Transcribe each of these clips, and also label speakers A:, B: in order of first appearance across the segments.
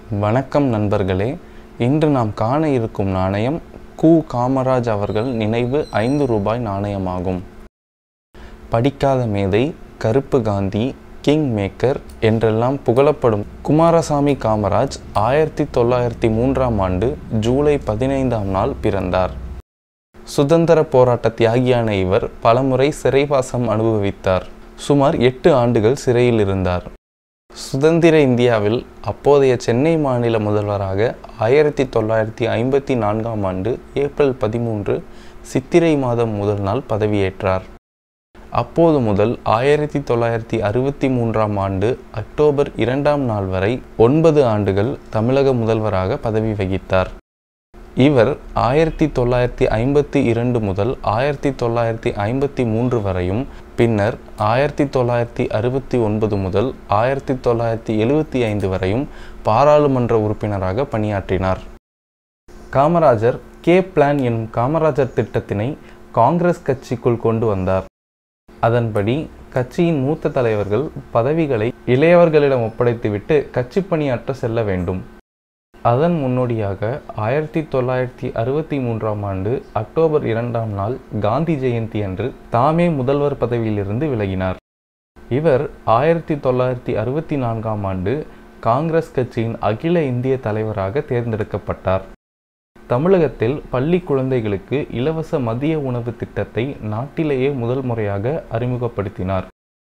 A: வணக்கம் நண்பர்களே இன்று நாம் காண இருக்கும் நாணயம் கு காமராஜ் அவர்கள் நினைவு ஐந்து ரூபாய் நாணயமாகும் படிக்காத மேதை கருப்பு காந்தி கிங் மேக்கர் என்றெல்லாம் புகழப்படும் குமாரசாமி காமராஜ் ஆயிரத்தி தொள்ளாயிரத்தி மூன்றாம் ஆண்டு ஜூலை பதினைந்தாம் நாள் பிறந்தார் சுதந்திர போராட்ட தியாகியான இவர் பலமுறை சிறைவாசம் அனுபவித்தார் சுமார் எட்டு ஆண்டுகள் சிறையில் இருந்தார் சுதந்திர இந்தியாவில் அப்போதைய சென்னை மாநில முதல்வராக ஆயிரத்தி தொள்ளாயிரத்தி ஐம்பத்தி நான்காம் ஆண்டு ஏப்ரல் பதிமூன்று சித்திரை மாதம் முதல் நாள் பதவியேற்றார் அப்போது முதல் ஆயிரத்தி தொள்ளாயிரத்தி அறுபத்தி மூன்றாம் ஆண்டு அக்டோபர் இரண்டாம் நாள் வரை ஒன்பது ஆண்டுகள் தமிழக முதல்வராக பதவி வகித்தார் இவர் ஆயிரத்தி தொள்ளாயிரத்தி ஐம்பத்தி இரண்டு முதல் ஆயிரத்தி தொள்ளாயிரத்தி ஐம்பத்தி மூன்று வரையும் பின்னர் ஆயிரத்தி தொள்ளாயிரத்தி அறுபத்தி ஒன்பது முதல் ஆயிரத்தி தொள்ளாயிரத்தி எழுபத்தி ஐந்து வரையும் பாராளுமன்ற உறுப்பினராக பணியாற்றினார் காமராஜர் கே பிளான் எனும் காமராஜர் திட்டத்தினை காங்கிரஸ் கட்சிக்குள் கொண்டு வந்தார் அதன்படி கட்சியின் மூத்த தலைவர்கள் பதவிகளை இளையவர்களிடம் ஒப்படைத்துவிட்டு கட்சி பணியாற்ற செல்ல வேண்டும் அதன் முன்னோடியாக ஆயிரத்தி தொள்ளாயிரத்தி அறுபத்தி மூன்றாம் ஆண்டு அக்டோபர் இரண்டாம் நாள் காந்தி ஜெயந்தி அன்று தாமே முதல்வர் பதவியிலிருந்து விலகினார் இவர் ஆயிரத்தி தொள்ளாயிரத்தி அறுபத்தி நான்காம் ஆண்டு காங்கிரஸ் கட்சியின் அகில இந்திய தலைவராக தேர்ந்தெடுக்கப்பட்டார் தமிழகத்தில் பள்ளி குழந்தைகளுக்கு இலவச மதிய உணவு திட்டத்தை நாட்டிலேயே முதல் முறையாக அறிமுகப்படுத்தினார்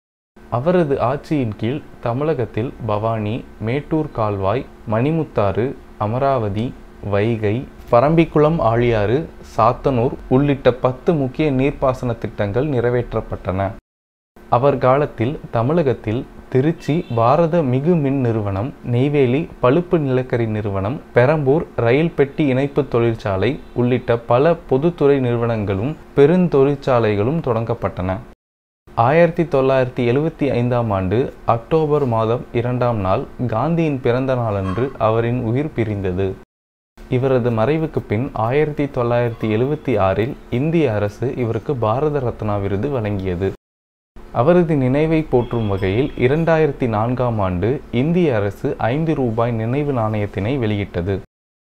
A: அவரது ஆட்சியின் கீழ் தமிழகத்தில் பவானி மேட்டூர் கால்வாய் மணிமுத்தாறு அமராவதி வைகை பரம்பிக்குளம் ஆழியாறு சாத்தனூர் உள்ளிட்ட பத்து முக்கிய நீர்ப்பாசன திட்டங்கள் நிறைவேற்றப்பட்டன அவர் காலத்தில் தமிழகத்தில் திருச்சி பாரத மிகு மின் நிறுவனம் நெய்வேலி பழுப்பு நிலக்கரி நிறுவனம் பெரம்பூர் ரயில் பெட்டி இணைப்பு தொழிற்சாலை உள்ளிட்ட பல பொதுத்துறை நிறுவனங்களும் பெருந்தொழிற்சாலைகளும் தொடங்கப்பட்டன ஆயிரத்தி தொள்ளாயிரத்தி எழுவத்தி ஐந்தாம் ஆண்டு அக்டோபர் மாதம் இரண்டாம் நாள் காந்தியின் பிறந்த நாளன்று அவரின் உயிர் பிரிந்தது இவரது மறைவுக்கு பின் ஆயிரத்தி தொள்ளாயிரத்தி எழுவத்தி ஆறில் இந்திய அரசு இவருக்கு பாரத ரத்னா விருது வழங்கியது அவரது நினைவை போற்றும் வகையில் இரண்டாயிரத்தி நான்காம் ஆண்டு இந்திய அரசு ஐந்து ரூபாய் நினைவு நாணயத்தினை வெளியிட்டது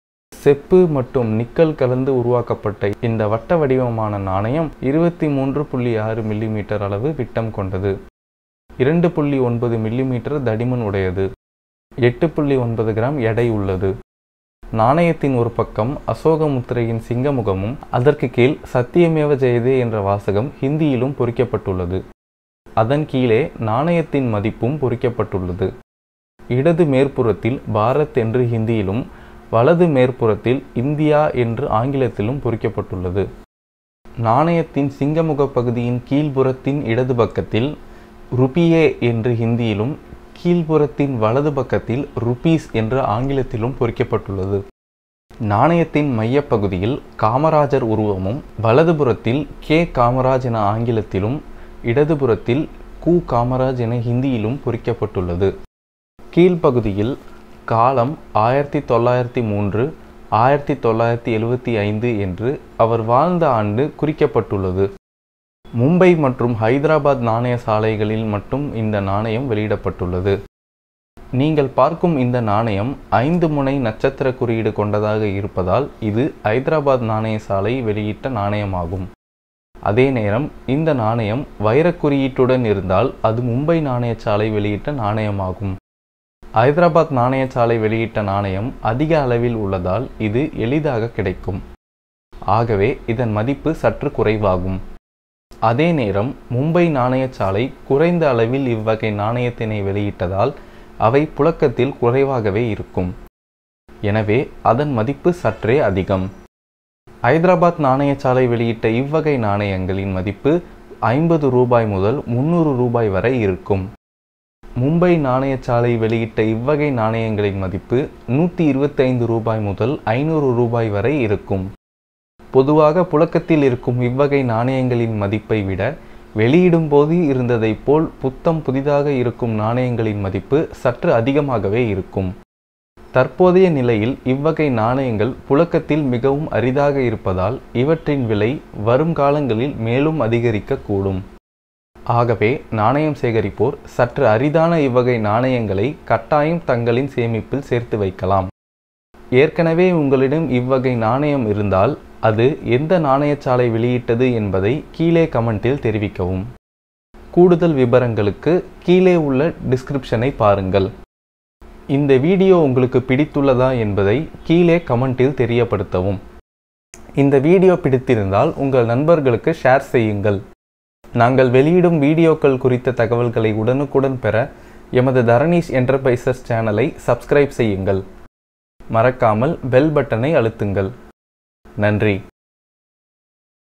A: செப்பு மற்றும் நிக்கல் கலந்து உருவாக்கப்பட்ட இந்த வட்ட வடிவமான நாணயம் இருபத்தி மூன்று புள்ளி ஆறு மில்லிமீட்டர் அளவு விட்டம் கொண்டது இரண்டு புள்ளி ஒன்பது மில்லிமீட்டர் தடிமன் உடையது எட்டு புள்ளி ஒன்பது கிராம் எடை உள்ளது நாணயத்தின் ஒரு பக்கம் அசோக முத்திரையின் சிங்கமுகமும் அதற்கு கீழ் சத்தியமேவ ஜெயதே என்ற வாசகம் ஹிந்தியிலும் பொறிக்கப்பட்டுள்ளது அதன் கீழே நாணயத்தின் மதிப்பும் பொறிக்கப்பட்டுள்ளது இடது மேற்புறத்தில் பாரத் என்று ஹிந்தியிலும் வலது மேற்புறத்தில் இந்தியா என்று ஆங்கிலத்திலும் பொறிக்கப்பட்டுள்ளது நாணயத்தின் சிங்கமுக பகுதியின் கீழ்ப்புறத்தின் இடது பக்கத்தில் ருபியே என்று ஹிந்தியிலும் கீழ்ப்புறத்தின் வலது பக்கத்தில் ருபீஸ் என்று ஆங்கிலத்திலும் பொறிக்கப்பட்டுள்ளது நாணயத்தின் மையப்பகுதியில் காமராஜர் உருவமும் வலதுபுறத்தில் கே காமராஜ் என ஆங்கிலத்திலும் இடதுபுறத்தில் கு காமராஜ் என ஹிந்தியிலும் பொறிக்கப்பட்டுள்ளது கீழ்ப்பகுதியில் காலம் ஆயிரத்தி தொள்ளாயிரத்தி மூன்று ஆயிரத்தி தொள்ளாயிரத்தி எழுவத்தி ஐந்து என்று அவர் வாழ்ந்த ஆண்டு குறிக்கப்பட்டுள்ளது மும்பை மற்றும் ஹைதராபாத் நாணய சாலைகளில் மட்டும் இந்த நாணயம் வெளியிடப்பட்டுள்ளது நீங்கள் பார்க்கும் இந்த நாணயம் ஐந்து முனை நட்சத்திர குறியீடு கொண்டதாக இருப்பதால் இது ஐதராபாத் நாணய சாலை வெளியிட்ட நாணயமாகும் அதே நேரம் இந்த நாணயம் வைரக் குறியீட்டுடன் இருந்தால் அது மும்பை நாணயசாலை வெளியிட்ட நாணயமாகும் ஐதராபாத் நாணயசாலை வெளியிட்ட நாணயம் அதிக அளவில் உள்ளதால் இது எளிதாக கிடைக்கும் ஆகவே இதன் மதிப்பு சற்று குறைவாகும் அதே நேரம் மும்பை நாணயசாலை குறைந்த அளவில் இவ்வகை நாணயத்தினை வெளியிட்டதால் அவை புழக்கத்தில் குறைவாகவே இருக்கும் எனவே அதன் மதிப்பு சற்றே அதிகம் ஐதராபாத் நாணயசாலை வெளியிட்ட இவ்வகை நாணயங்களின் மதிப்பு ஐம்பது ரூபாய் முதல் முன்னூறு ரூபாய் வரை இருக்கும் மும்பை நாணயசாலை வெளியிட்ட இவ்வகை நாணயங்களின் மதிப்பு நூற்றி இருபத்தைந்து ரூபாய் முதல் ஐநூறு ரூபாய் வரை இருக்கும் பொதுவாக புழக்கத்தில் இருக்கும் இவ்வகை நாணயங்களின் மதிப்பை விட வெளியிடும் போது இருந்ததைப் போல் புத்தம் புதிதாக இருக்கும் நாணயங்களின் மதிப்பு சற்று அதிகமாகவே இருக்கும் தற்போதைய நிலையில் இவ்வகை நாணயங்கள் புழக்கத்தில் மிகவும் அரிதாக இருப்பதால் இவற்றின் விலை வரும் காலங்களில் மேலும் அதிகரிக்கக்கூடும் ஆகவே நாணயம் சேகரிப்போர் சற்று அரிதான இவ்வகை நாணயங்களை கட்டாயம் தங்களின் சேமிப்பில் சேர்த்து வைக்கலாம் ஏற்கனவே உங்களிடம் இவ்வகை நாணயம் இருந்தால் அது எந்த நாணயச்சாலை வெளியிட்டது என்பதை கீழே கமெண்டில் தெரிவிக்கவும் கூடுதல் விவரங்களுக்கு கீழே உள்ள டிஸ்கிரிப்ஷனை பாருங்கள் இந்த வீடியோ உங்களுக்கு பிடித்துள்ளதா என்பதை கீழே கமெண்டில் தெரியப்படுத்தவும் இந்த வீடியோ பிடித்திருந்தால் உங்கள் நண்பர்களுக்கு ஷேர் செய்யுங்கள் நாங்கள் வெளியிடும் வீடியோக்கள் குறித்த தகவல்களை உடனுக்குடன் பெற எமது தரணீஷ் என்டர்பிரைசஸ் சேனலை சப்ஸ்கிரைப் செய்யுங்கள் மறக்காமல் பெல் பட்டனை அழுத்துங்கள் நன்றி